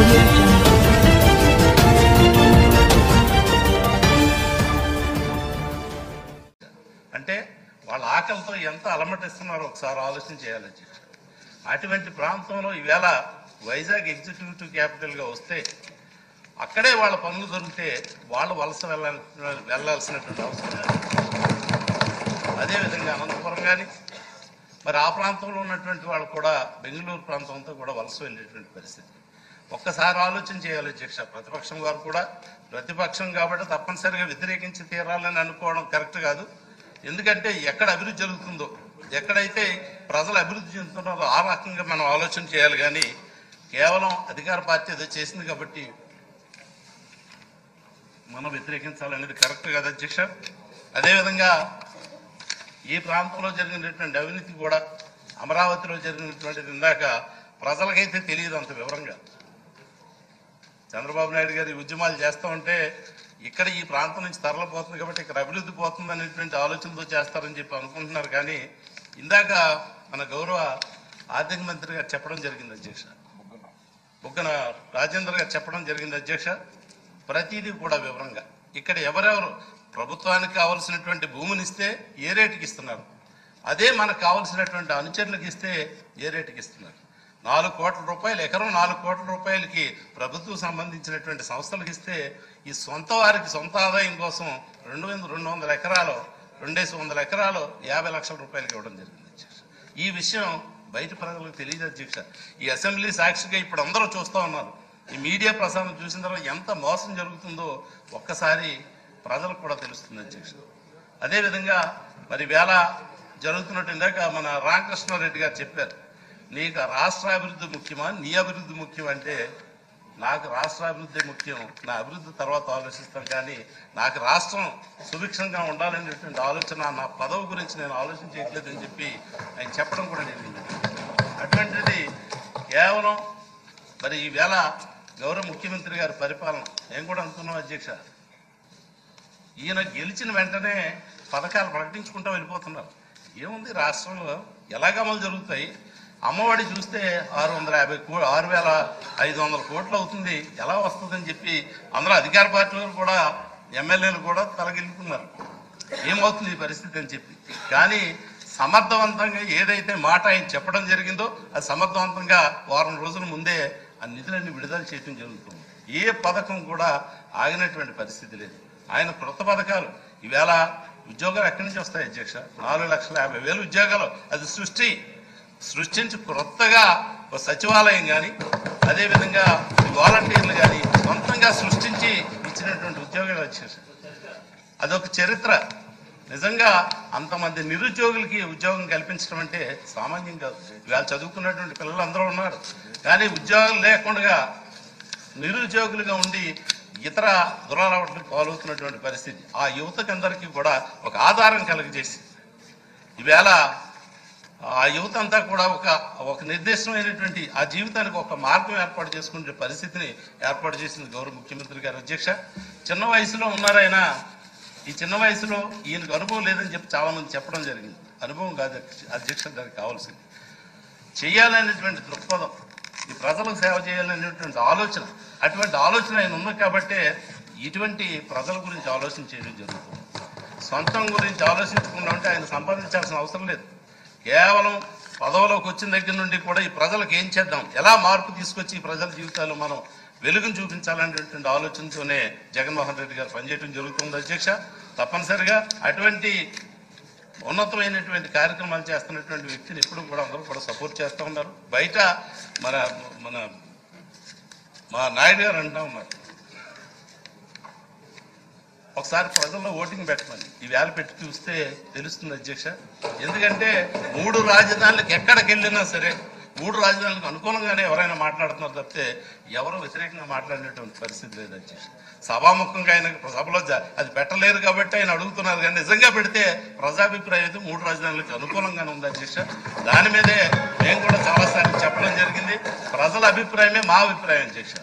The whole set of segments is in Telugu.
audio jungle. అంటే వాళ్ళ ఆకలితో ఎంత అలమటిస్తున్నారో ఒకసారి ఆలోచన చేయాలి అధ్యక్ష అటువంటి ప్రాంతంలో ఈవేళ వైజాగ్ ఎగ్జిక్యూటివ్ క్యాపిటల్గా వస్తే అక్కడే వాళ్ళ పనులు దొరికితే వాళ్ళు వలస వెళ్ళాలి వెళ్ళాల్సినటువంటి అవసరం లేదు. అదేవిధంగా అనంతపురం కానీ మరి ఆ ప్రాంతంలో ఉన్నటువంటి వాళ్ళు కూడా బెంగళూరు ప్రాంతంతో కూడా వలస వెళ్ళేటువంటి పరిస్థితి ఒక్కసారి ఆలోచన చేయాలి అధ్యక్ష ప్రతిపక్షం వారు కూడా ప్రతిపక్షం కాబట్టి తప్పనిసరిగా వ్యతిరేకించి తీరాలని అనుకోవడం కరెక్ట్ కాదు ఎందుకంటే ఎక్కడ అభివృద్ధి జరుగుతుందో ఎక్కడైతే ప్రజలు అభివృద్ధి చెందుతున్నారో ఆ రకంగా మనం ఆలోచన చేయాలి కానీ కేవలం అధికార పార్టీ ఏదో చేసింది కాబట్టి మనం వ్యతిరేకించాలనేది కరెక్ట్ కాదు అధ్యక్ష అదేవిధంగా ఈ ప్రాంతంలో జరిగినటువంటి అవినీతి కూడా అమరావతిలో జరిగినటువంటిది ఇందాక ప్రజలకైతే తెలియదు అంత వివరంగా చంద్రబాబు నాయుడు గారి ఉద్యమాలు చేస్తూ ఉంటే ఇక్కడ ఈ ప్రాంతం నుంచి తరలిపోతుంది కాబట్టి ఇక్కడ అభివృద్ధి పోతుంది అనేటువంటి ఆలోచనతో చేస్తారని చెప్పి అనుకుంటున్నారు కానీ ఇందాక మన గౌరవ ఆర్థిక మంత్రి గారు చెప్పడం జరిగింది అధ్యక్ష బుగ్గన రాజేంద్ర గారు చెప్పడం జరిగింది అధ్యక్ష ప్రతిదీ కూడా వివరంగా ఇక్కడ ఎవరెవరు ప్రభుత్వానికి కావలసినటువంటి భూమిని ఇస్తే ఏ రేటుకి ఇస్తున్నారు అదే మనకు కావలసినటువంటి అనుచరులకు ఇస్తే ఏ రేటుకి ఇస్తున్నారు నాలుగు కోట్ల రూపాయలు ఎకరం నాలుగు కోట్ల రూపాయలకి ప్రభుత్వం సంబంధించినటువంటి సంస్థలకు ఇస్తే ఈ సొంత వారికి సొంత ఆదాయం కోసం రెండు వందల రెండు వందల ఎకరాలు రెండేసి వందల ఎకరాలు యాభై లక్షల రూపాయలకి ఇవ్వడం జరిగింది అధ్యక్ష ఈ విషయం బయట ప్రజలకు తెలియదు అధ్యక్ష ఈ అసెంబ్లీ సాక్షిగా ఇప్పుడు అందరూ చూస్తూ ఉన్నారు ఈ మీడియా ప్రసారం చూసిన తర్వాత ఎంత మోసం జరుగుతుందో ఒక్కసారి ప్రజలకు కూడా తెలుస్తుంది అధ్యక్ష అదేవిధంగా మరి వేళ జరుగుతున్నట్టు ఇందాక మన రామకృష్ణారెడ్డి గారు చెప్పారు నీకు రాష్ట్ర అభివృద్ధి ముఖ్యమా నీ అభివృద్ధి ముఖ్యం అంటే నాకు రాష్ట్ర అభివృద్ధి ముఖ్యం నా అభివృద్ధి తర్వాత ఆలోచిస్తాను కానీ నాకు రాష్ట్రం సుభిక్షంగా ఉండాలనేటువంటి ఆలోచన నా పదవి గురించి నేను ఆలోచన చేయట్లేదని చెప్పి ఆయన చెప్పడం కూడా జరిగింది అటువంటిది కేవలం మరి ఈవేళ గౌరవ ముఖ్యమంత్రి గారి పరిపాలన ఏం కూడా అనుకున్నాం అధ్యక్ష ఈయన గెలిచిన వెంటనే పథకాలు ప్రకటించుకుంటూ వెళ్ళిపోతున్నారు ఏముంది రాష్ట్రంలో ఎలాగ అమలు జరుగుతాయి అమ్మఒడి చూస్తే ఆరు వందల యాభై కో ఆరు వేల ఐదు వందల కోట్లు అవుతుంది ఎలా వస్తుందని చెప్పి అందరూ అధికార పార్టీలు కూడా ఎమ్మెల్యేలు కూడా తలగిల్లుకున్నారు ఏమవుతుంది ఈ పరిస్థితి అని చెప్పి కానీ సమర్థవంతంగా ఏదైతే మాట ఆయన చెప్పడం జరిగిందో అది సమర్థవంతంగా వారం రోజుల ముందే ఆ నిధులన్నీ విడుదల చేయడం జరుగుతుంది ఏ పథకం కూడా ఆగినటువంటి పరిస్థితి లేదు ఆయన కొత్త పథకాలు ఈవేళ ఉద్యోగాలు ఎక్కడి నుంచి వస్తాయి అధ్యక్ష నాలుగు లక్షల యాభై వేలు ఉద్యోగాలు అది సృష్టి సృష్టించి కొత్తగా ఒక సచివాలయం కానీ అదేవిధంగా ఈ వాలంటీర్లు కానీ సొంతంగా సృష్టించి ఇచ్చినటువంటి ఉద్యోగాలు అధ్యక్ష అదొక చరిత్ర నిజంగా అంతమంది నిరుద్యోగులకి ఉద్యోగం కల్పించడం అంటే సామాన్యం కాదు ఇవాళ చదువుకున్నటువంటి పిల్లలు అందరూ ఉన్నారు కానీ ఉద్యోగం లేకుండా నిరుద్యోగులుగా ఉండి ఇతర దురలవాట్లకు పాలవుతున్నటువంటి పరిస్థితి ఆ యువతకందరికీ కూడా ఒక ఆధారం కలుగజేసి ఈవేళ ఆ యువత అంతా కూడా ఒక ఒక నిర్దిష్టమైనటువంటి ఆ జీవితానికి ఒక మార్గం ఏర్పాటు చేసుకునే పరిస్థితిని ఏర్పాటు చేసింది గౌరవ ముఖ్యమంత్రి గారు అధ్యక్ష చిన్న వయసులో ఉన్నారాయన ఈ చిన్న వయసులో ఈయనకు అనుభవం లేదని చెప్పి చాలా మంది చెప్పడం జరిగింది అనుభవం కాదు అధ్యక్ష- అధ్యక్ష దానికి కావాల్సింది చేయాలనేటువంటి దృక్పథం ఈ ప్రజలకు సేవ చేయాలనేటువంటి ఆలోచన అటువంటి ఆలోచన ఆయన ఉంది కాబట్టే ఇటువంటి ప్రజల గురించి ఆలోచన చేయడం జరుగుతుంది సొంతం గురించి ఆలోచించకుండా ఉంటే ఆయన సంపాదించాల్సిన అవసరం లేదు కేవలం పదవిలోకి వచ్చిన దగ్గర నుండి కూడా ఈ ప్రజలకు ఏం చేద్దాం ఎలా మార్పు తీసుకొచ్చి ఈ ప్రజల జీవితాల్లో మనం వెలుగును చూపించాలనేటువంటి ఆలోచనతోనే జగన్మోహన్ రెడ్డి గారు పనిచేయడం జరుగుతుంది అధ్యక్ష తప్పనిసరిగా అటువంటి ఉన్నతమైనటువంటి కార్యక్రమాలు చేస్తున్నటువంటి వ్యక్తిని ఎప్పుడు కూడా అందరూ కూడా సపోర్ట్ చేస్తూ ఉన్నారు బయట మన మన మా నాయుడు గారు అంటా ఉన్నారు ఒకసారి ప్రజల్లో ఓటింగ్ పెట్టమని ఈ వేల పెట్టి చూస్తే తెలుస్తుంది అధ్యక్ష ఎందుకంటే మూడు రాజధానులకు ఎక్కడికి వెళ్ళినా సరే మూడు రాజధానులకు అనుకూలంగానే ఎవరైనా మాట్లాడుతున్నారు తప్పితే ఎవరు వ్యతిరేకంగా మాట్లాడినటువంటి పరిస్థితి లేదు అధ్యక్ష సభాముఖంగా ఆయన సభలో జ- అది పెట్టలేరు కాబట్టి ఆయన అడుగుతున్నారు కానీ నిజంగా పెడితే ప్రజాభిప్రాయం అయితే మూడు రాజధానులకు అనుకూలంగానే ఉంది అధ్యక్ష దాని మీదే మేము కూడా చాలాసార్లు చెప్పడం జరిగింది ప్రజల అభిప్రాయమే మా అభిప్రాయం అధ్యక్ష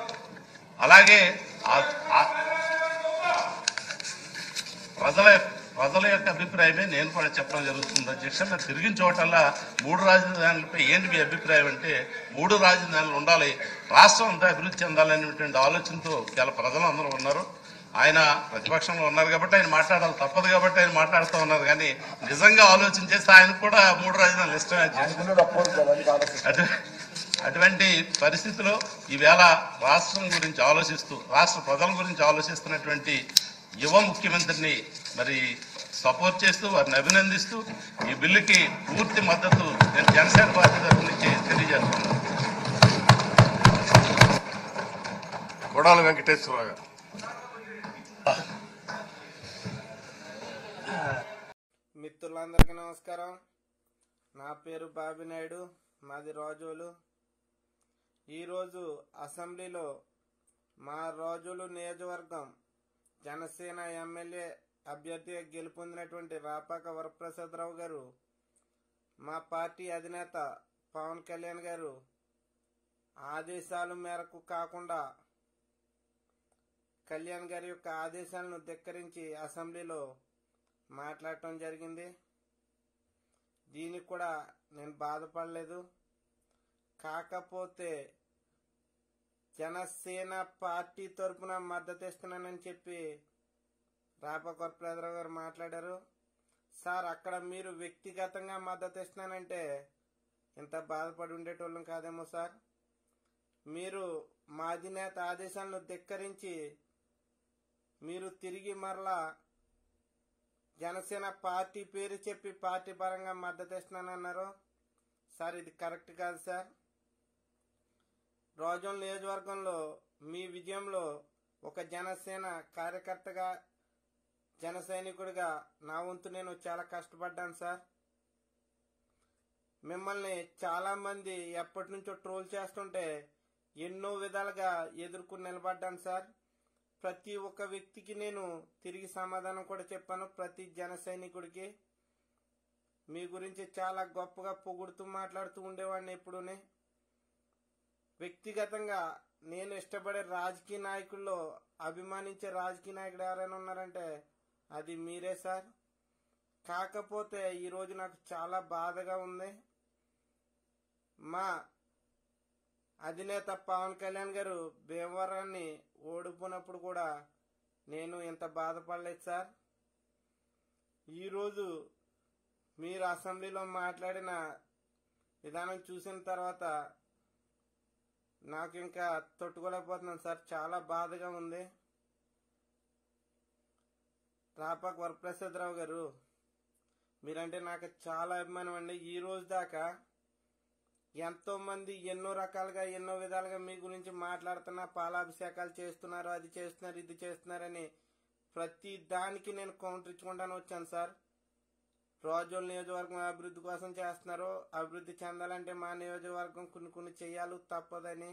అలాగే ఆ- ఆ- ప్రజల ప్రజల యొక్క అభిప్రాయమే నేను కూడా చెప్పడం జరుగుతుంది అధ్యక్ష మీరు తిరిగిన చోటల్లా మూడు రాజధానులపై ఏంటి మీ అభిప్రాయం అంటే మూడు రాజధానులు ఉండాలి రాష్ట్రం అంతా అభివృద్ధి చెందాలనేటువంటి ఆలోచనతో చాలా ప్రజలు అందరూ ఉన్నారు ఆయన ప్రతిపక్షంలో ఉన్నారు కాబట్టి ఆయన మాట్లాడాలి తప్పదు కాబట్టి ఆయన మాట్లాడుతూ ఉన్నారు కానీ నిజంగా ఆలోచన చేస్తే ఆయన కూడా మూడు రాజధానులు ఇష్టమే అధ్యక్ష. అటు అటువంటి పరిస్థితిలో ఈవేళ రాష్ట్రం గురించి ఆలోచిస్తూ రాష్ట్ర ప్రజల గురించి ఆలోచిస్తున్నటువంటి యువ ముఖ్యమంత్రిని మరి సపోర్ట్ చేస్తూ వారిని అభినందిస్తూ ఈ బిల్లుకి పూర్తి మద్దతు నేను జనసేన పార్టీ తరఫు నుంచి తెలియజేస్తున్నాను కొడాలి వెంకటేశ్వరరావు గారు మిత్రులందరికీ నమస్కారం నా పేరు బాబి నాయుడు మాది రాజోలు ఈరోజు అసెంబ్లీలో మా రాజోలు నియోజకవర్గం జనసేన ఎమ్మెల్యే అభ్యర్థిగా గెలుపొందినటువంటి రాపాక వరప్రసాదరావు గారు మా పార్టీ అధినేత పవన్ కళ్యాణ్ గారు ఆదేశాల మేరకు కాకుండా కళ్యాణ్ గారి యొక్క ఆదేశాలను ధిక్కరించి అసెంబ్లీలో మాట్లాడటం జరిగింది దీనికి కూడా నేను బాధపడలేదు కాకపోతే జనసేన పార్టీ తరపున మద్దతు ఇస్తున్నానని చెప్పి రాపకొరప్రదరావు గారు మాట్లాడారు సార్ అక్కడ మీరు వ్యక్తిగతంగా మద్దతు ఇస్తున్నానంటే ఇంత బాధపడి ఉండేటోళ్ళం కాదేమో సార్ మీరు మా అధినేత ఆదేశాలను ధిక్కరించి మీరు తిరిగి మరలా జనసేన పార్టీ పేరు చెప్పి పార్టీ పరంగా మద్దతు ఇస్తున్నానన్నారు సార్ ఇది కరెక్ట్ కాదు సార్ రోజన్ నియోజకవర్గంలో మీ విజయంలో ఒక జనసేన కార్యకర్తగా జన సైనికుడిగా నా వంతు నేను చాలా కష్టపడ్డాను సార్ మిమ్మల్ని చాలా మంది ఎప్పటి నుంచో ట్రోల్ చేస్తుంటే ఎన్నో విధాలుగా ఎదుర్కొని నిలబడ్డాను సార్ ప్రతి ఒక్క వ్యక్తికి నేను తిరిగి సమాధానం కూడా చెప్పాను ప్రతి జన సైనికుడికి మీ గురించి చాలా గొప్పగా పొగుడుతూ మాట్లాడుతూ ఉండేవాడిని ఎప్పుడూనే వ్యక్తిగతంగా నేను ఇష్టపడే రాజకీయ నాయకుల్లో అభిమానించే రాజకీయ నాయకుడు ఎవరైనా ఉన్నారంటే అది మీరే సార్ కాకపోతే ఈరోజు నాకు చాలా బాధగా ఉంది మా అధినేత పవన్ కళ్యాణ్ గారు భీమవరాన్ని ఓడిపోయినప్పుడు కూడా నేను ఇంత బాధపడలేదు సార్ ఈరోజు మీరు అసెంబ్లీలో మాట్లాడిన విధానం చూసిన తర్వాత నాకు ఇంకా తట్టుకోలేకపోతున్నాను సార్ చాలా బాధగా ఉంది రాపాక్ వరప్రసాదరావు గారు మీరంటే నాకు చాలా అభిమానం అండి ఈ రోజు దాకా ఎంతో మంది ఎన్నో రకాలుగా ఎన్నో విధాలుగా మీ గురించి మాట్లాడుతున్నా పాలాభిషేకాలు చేస్తున్నారు అది చేస్తున్నారు ఇది చేస్తున్నారని ప్రతి దానికి నేను కౌంటర్ ఇచ్చుకుంటాను వచ్చాను సార్ రోజుల నియోజకవర్గం అభివృద్ధి కోసం చేస్తున్నారు అభివృద్ధి చెందాలంటే మా నియోజకవర్గం కొన్ని కొన్ని చేయాలి తప్పదని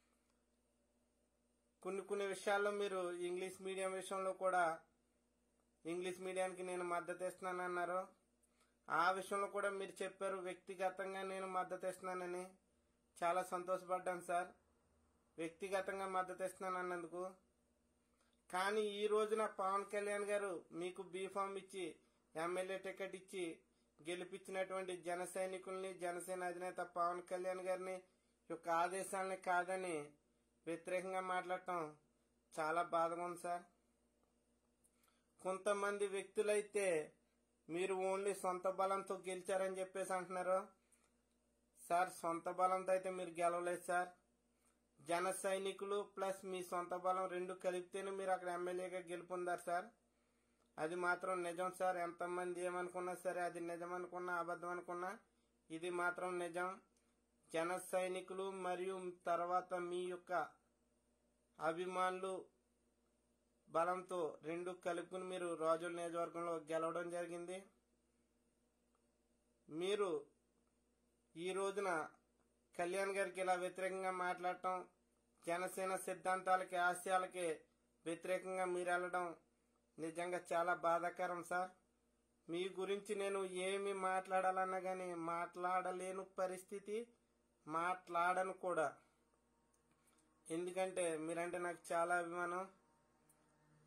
కొన్ని కొన్ని విషయాల్లో మీరు ఇంగ్లీష్ మీడియం విషయంలో కూడా ఇంగ్లీష్ మీడియానికి నేను మద్దతు ఇస్తున్నాను అన్నారు ఆ విషయంలో కూడా మీరు చెప్పారు వ్యక్తిగతంగా నేను మద్దతు ఇస్తున్నానని చాలా సంతోషపడ్డాను సార్ వ్యక్తిగతంగా మద్దతు ఇస్తున్నాను అన్నందుకు కానీ ఈ రోజున పవన్ కళ్యాణ్ గారు మీకు బీఫామ్ ఇచ్చి ఎమ్మెల్యే టికెట్ ఇచ్చి గెలిపించినటువంటి జన సైనికుల్ని జనసేన అధినేత పవన్ కళ్యాణ్ గారిని యొక్క ఆదేశాలని కాదని వ్యతిరేకంగా మాట్లాడటం చాలా బాధగా ఉంది సార్ కొంతమంది వ్యక్తులైతే మీరు ఓన్లీ సొంత బలంతో గెలిచారని చెప్పేసి అంటున్నారు సార్ సొంత బలంతో అయితే మీరు గెలవలేదు సార్ జన సైనికులు ప్లస్ మీ సొంత బలం రెండు కలిపితేనే మీరు అక్కడ ఎమ్మెల్యేగా గెలుపొందారు సార్ అది మాత్రం నిజం సార్ ఎంతమంది ఏమనుకున్నా సరే అది నిజం అనుకున్నా అబద్ధం అనుకున్నా ఇది మాత్రం నిజం జన సైనికులు మరియు తర్వాత మీ యొక్క అభిమానులు బలంతో రెండు కలుపుకుని మీరు రాజుల నియోజకవర్గంలో గెలవడం జరిగింది మీరు ఈ రోజున కళ్యాణ్ గారికి ఇలా వ్యతిరేకంగా మాట్లాడటం జనసేన సిద్ధాంతాలకి ఆశయాలకి వ్యతిరేకంగా మీరు వెళ్ళడం నిజంగా చాలా బాధాకరం సార్ మీ గురించి నేను ఏమి మాట్లాడాలన్నా కానీ మాట్లాడలేను పరిస్థితి మాట్లాడను కూడా ఎందుకంటే మీరంటే నాకు చాలా అభిమానం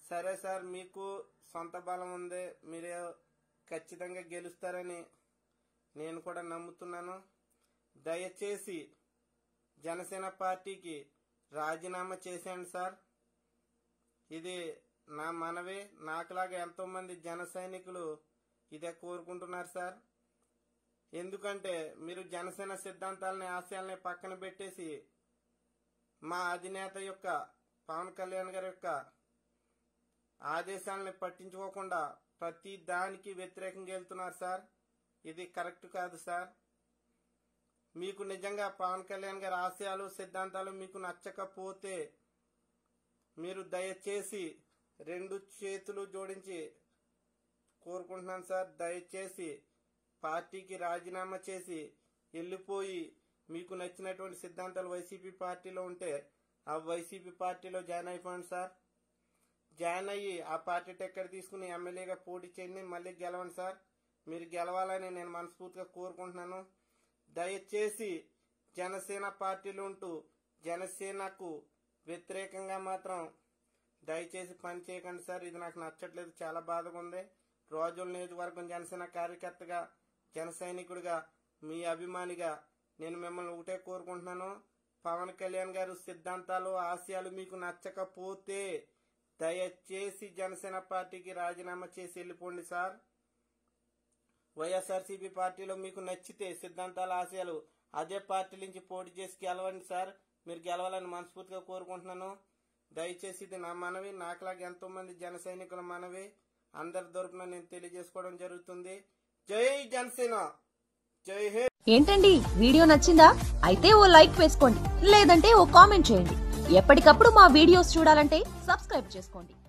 సరే సార్ మీకు సొంత బలం ఉంది మీరు ఖచ్చితంగా గెలుస్తారని నేను కూడా నమ్ముతున్నాను దయచేసి జనసేన పార్టీకి రాజీనామా చేశాను సార్ ఇది నా మనవి నాకులాగా ఎంతో మంది జన సైనికులు ఇదే కోరుకుంటున్నారు సార్ ఎందుకంటే మీరు జనసేన సిద్ధాంతాలని ఆశయాల్ని పక్కన పెట్టేసి మా అధినేత యొక్క పవన్ కళ్యాణ్ గారి యొక్క ఆదేశాలని పట్టించుకోకుండా ప్రతి దానికి వ్యతిరేకంగా వెళ్తున్నారు సార్ ఇది కరెక్ట్ కాదు సార్ మీకు నిజంగా పవన్ కళ్యాణ్ గారి ఆశయాలు సిద్ధాంతాలు మీకు నచ్చకపోతే మీరు దయచేసి రెండు చేతులు జోడించి కోరుకుంటున్నాను సార్ దయచేసి పార్టీకి రాజీనామా చేసి వెళ్ళిపోయి మీకు నచ్చినటువంటి సిద్ధాంతాలు వైసీపీ పార్టీలో ఉంటే ఆ వైసీపీ పార్టీలో జాయిన్ అయిపోండి సార్ జాయిన్ అయ్యి ఆ పార్టీ టికెట్ తీసుకుని ఎమ్మెల్యేగా పోటీ చేయండి మళ్ళీ గెలవండి సార్ మీరు గెలవాలని నేను మనస్ఫూర్తిగా కోరుకుంటున్నాను దయచేసి జనసేన పార్టీలో ఉంటూ జనసేనకు వ్యతిరేకంగా మాత్రం దయచేసి పని చేయకండి సార్ ఇది నాకు నచ్చట్లేదు చాలా బాధగా ఉంది రోజుల నియోజకవర్గం జనసేన కార్యకర్తగా జన సైనికుడిగా మీ అభిమానిగా నేను మిమ్మల్ని ఒకటే కోరుకుంటున్నాను పవన్ కళ్యాణ్ గారు సిద్ధాంతాలు ఆశయాలు మీకు నచ్చకపోతే దయచేసి జనసేన పార్టీకి రాజీనామా చేసి వెళ్ళిపోండి సార్ వైఎస్ఆర్సీపీ పార్టీలో మీకు నచ్చితే సిద్ధాంతాల ఆశయాలు అదే పార్టీ నుంచి పోటీ చేసి గెలవండి సార్ మీరు గెలవాలని మనస్ఫూర్తిగా కోరుకుంటున్నాను దయచేసి ఇది నా మనవి నాకులాగా ఎంతో మంది జన సైనికుల మనవి అందరి తరపున నేను తెలియజేసుకోవడం జరుగుతుంది జై జనసేన జై హే ఏంటండి వీడియో నచ్చిందా అయితే ఓ లైక్ వేసుకోండి లేదంటే ఓ కామెంట్ చేయండి ఎప్పటికప్పుడు మా వీడియోస్ చూడాలంటే సబ్స్క్రైబ్ చేసుకోండి